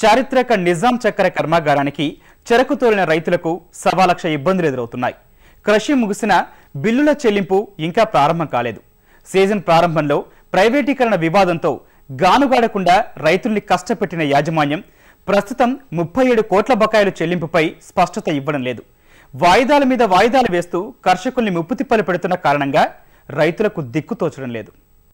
చారిత్రక నిజాం చక్కెర కర్మాగారానికి చెరకు తోలిన రైతులకు సవా లక్ష ఇబ్బందులు ఎదురవుతున్నాయి కృషి ముగిసిన బిల్లుల చెల్లింపు ఇంకా ప్రారంభం కాలేదు సీజన్ ప్రారంభంలో ప్రైవేటీకరణ వివాదంతో గానుగాడకుండా రైతుల్ని కష్టపెట్టిన యాజమాన్యం ప్రస్తుతం ముప్పై ఏడు కోట్ల బకాయిలు చెల్లింపుపై స్పష్టత ఇవ్వడం లేదు వాయిదాల మీద వాయిదాలు వేస్తూ కర్షకుల్ని ముప్పుతిప్పలు పెడుతున్న కారణంగా రైతులకు దిక్కు తోచడం లేదు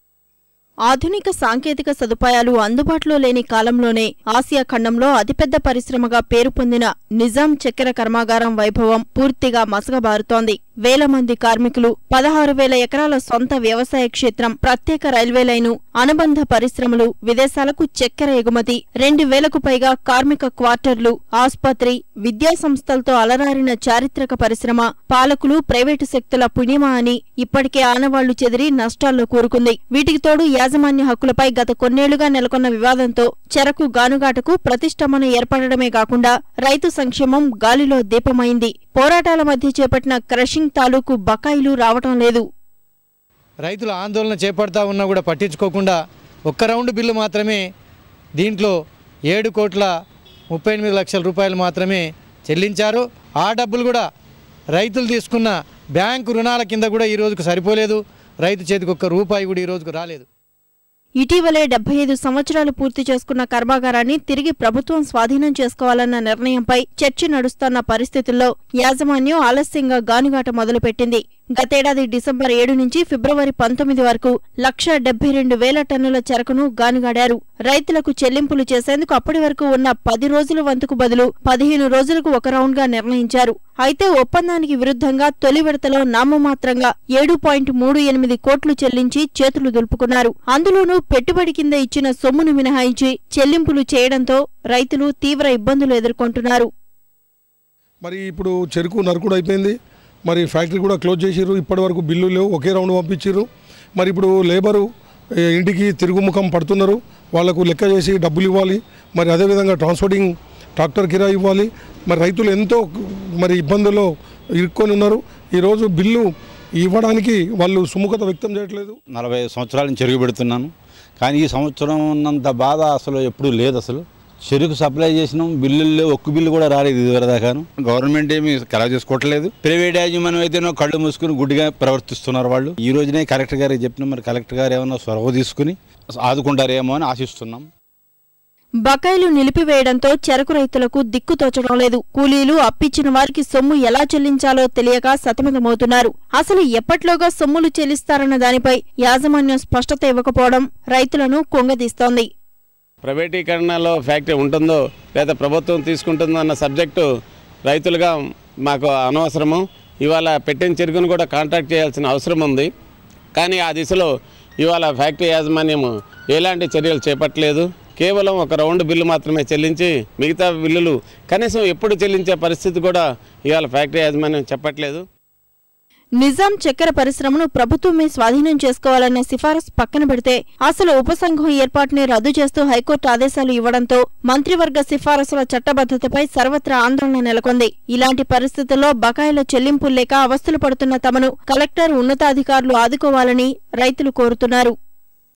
ఆధునిక సాంకేతిక సదుపాయాలు అందుబాటులో లేని కాలంలోనే ఆసియా ఖండంలో అతిపెద్ద పరిశ్రమగా పేరు పొందిన నిజాం చక్కెర కర్మాగారం వైభవం పూర్తిగా మసగబారుతోంది వేల మంది కార్మికులు పదహారు వేల ఎకరాల సొంత వ్యవసాయ క్షేత్రం ప్రత్యేక రైల్వే లైను అనుబంధ పరిశ్రమలు విదేశాలకు చక్కెర ఎగుమతి రెండు వేలకు పైగా కార్మిక క్వార్టర్లు ఆస్పత్రి విద్యా సంస్థలతో అలరారిన చారిత్రక పరిశ్రమ పాలకులు ప్రైవేటు శక్తుల పుణ్యమా అని ఇప్పటికే ఆనవాళ్లు చెదిరి నష్టాల్లో కూరుకుంది వీటికి తోడు యాజమాన్య హక్కులపై గత కొన్నేళ్లుగా నెలకొన్న వివాదంతో చెరకు గానుగాటకు ప్రతిష్టంభన ఏర్పడడమే కాకుండా రైతు సంక్షేమం గాలిలో దీపమైంది పోరాటాల మధ్య చేపట్టిన క్రషింగ్ తాలూకు బకాయిలు రావటం లేదు రైతులు ఆందోళన చేపడతా ఉన్నా కూడా పట్టించుకోకుండా ఒక్క రౌండ్ బిల్లు మాత్రమే దీంట్లో ఏడు కోట్ల ముప్పై ఎనిమిది లక్షల రూపాయలు మాత్రమే చెల్లించారు ఆ డబ్బులు కూడా రైతులు తీసుకున్న బ్యాంకు రుణాల కింద కూడా ఈ రోజుకు సరిపోలేదు రైతు చేతికి ఒక్క రూపాయి కూడా ఈ రోజుకు రాలేదు ఇటీవలే డెబ్బై ఐదు సంవత్సరాలు పూర్తి చేసుకున్న కర్మాగారాన్ని తిరిగి ప్రభుత్వం స్వాధీనం చేసుకోవాలన్న నిర్ణయంపై చర్చ నడుస్తున్న పరిస్థితుల్లో యాజమాన్యం ఆలస్యంగా గానుగాట మొదలుపెట్టింది గతేడాది డిసెంబర్ ఏడు నుంచి ఫిబ్రవరి పంతొమ్మిది వరకు లక్ష డెబ్బై రెండు వేల టన్నుల చెరకును గానుగాడారు రైతులకు చెల్లింపులు చేసేందుకు అప్పటి వరకు ఉన్న పది రోజుల వంతుకు బదులు పదిహేను రోజులకు ఒక రౌండ్ గా నిర్ణయించారు అయితే ఒప్పందానికి విరుద్ధంగా తొలి విడతలో నామమాత్రంగా ఏడు పాయింట్ మూడు ఎనిమిది కోట్లు చెల్లించి చేతులు దులుపుకున్నారు అందులోనూ పెట్టుబడి కింద ఇచ్చిన సొమ్మును మినహాయించి చెల్లింపులు చేయడంతో రైతులు తీవ్ర ఇబ్బందులు ఎదుర్కొంటున్నారు మరి ఇప్పుడు చెరుకు నరుకుడు అయిపోయింది మరి ఫ్యాక్టరీ కూడా క్లోజ్ చేసిర్రు ఇప్పటి వరకు బిల్లు లేవు ఒకే రౌండ్ పంపించారు మరి ఇప్పుడు లేబరు ఏ, ఇంటికి తిరుగుముఖం పడుతున్నారు వాళ్ళకు లెక్క చేసి డబ్బులు ఇవ్వాలి మరి అదేవిధంగా ట్రాన్స్పోర్టింగ్ ట్రాక్టర్ కిరాయి ఇవ్వాలి మరి రైతులు ఎంతో మరి ఇబ్బందుల్లో ఇరుక్కొని ఉన్నారు ఈరోజు బిల్లు ఇవ్వడానికి వాళ్ళు సుముఖత వ్యక్తం చేయట్లేదు నలభై ఐదు సంవత్సరాల నుంచి చెరుకు పెడుతున్నాను కానీ ఈ సంవత్సరం ఉన్నంత బాధ అసలు ఎప్పుడూ లేదు అసలు చెరుకు సప్లై చేసినాం బిల్లుల్లో ఒక్క బిల్లు కూడా రాలేదు ఇదివరదాకాను గవర్నమెంట్ ఏమి కలెక్ట్ చేసుకోవట్లేదు ప్రైవేట్ యాజమాన్యం అయితేనో కళ్ళు మూసుకుని గుడ్డిగా ప్రవర్తిస్తున్నారు వాళ్ళు ఈ రోజునే కలెక్టర్ గారికి చెప్పిన మరి కలెక్టర్ గారు ఏమన్నా చొరవ తీసుకుని ఆదుకుంటారేమో అని ఆశిస్తున్నాం బకాయిలు నిలిపివేయడంతో చెరకు రైతులకు దిక్కు తోచడం లేదు కూలీలు అప్పిచ్చిన వారికి సొమ్ము ఎలా చెల్లించాలో తెలియక సతమతమవుతున్నారు అసలు ఎప్పట్లోగా సొమ్ములు చెల్లిస్తారన్న దానిపై యాజమాన్యం స్పష్టత ఇవ్వకపోవడం రైతులను కొంగదీస్తోంది ప్రైవేటీకరణలో ఫ్యాక్టరీ ఉంటుందో లేదా ప్రభుత్వం తీసుకుంటుందో అన్న సబ్జెక్టు రైతులుగా మాకు అనవసరము ఇవాళ పెట్టిన చెరుకును కూడా కాంట్రాక్ట్ చేయాల్సిన అవసరం ఉంది కానీ ఆ దిశలో ఇవాళ ఫ్యాక్టరీ యాజమాన్యం ఎలాంటి చర్యలు చేపట్టలేదు కేవలం ఒక రౌండ్ బిల్లు మాత్రమే చెల్లించి మిగతా బిల్లులు కనీసం ఎప్పుడు చెల్లించే పరిస్థితి కూడా ఇవాళ ఫ్యాక్టరీ యాజమాన్యం చెప్పట్లేదు నిజాం చక్కెర పరిశ్రమను ప్రభుత్వమే స్వాధీనం చేసుకోవాలన్న సిఫారసు పక్కన పెడితే అసలు ఉపసంఘం ఏర్పాటుని రద్దు చేస్తూ హైకోర్టు ఆదేశాలు ఇవ్వడంతో మంత్రివర్గ సిఫారసుల చట్టబద్ధతపై సర్వత్రా ఆందోళన నెలకొంది ఇలాంటి పరిస్థితుల్లో బకాయిల చెల్లింపులు లేక అవస్థలు పడుతున్న తమను కలెక్టర్ ఉన్నతాధికారులు ఆదుకోవాలని రైతులు కోరుతున్నారు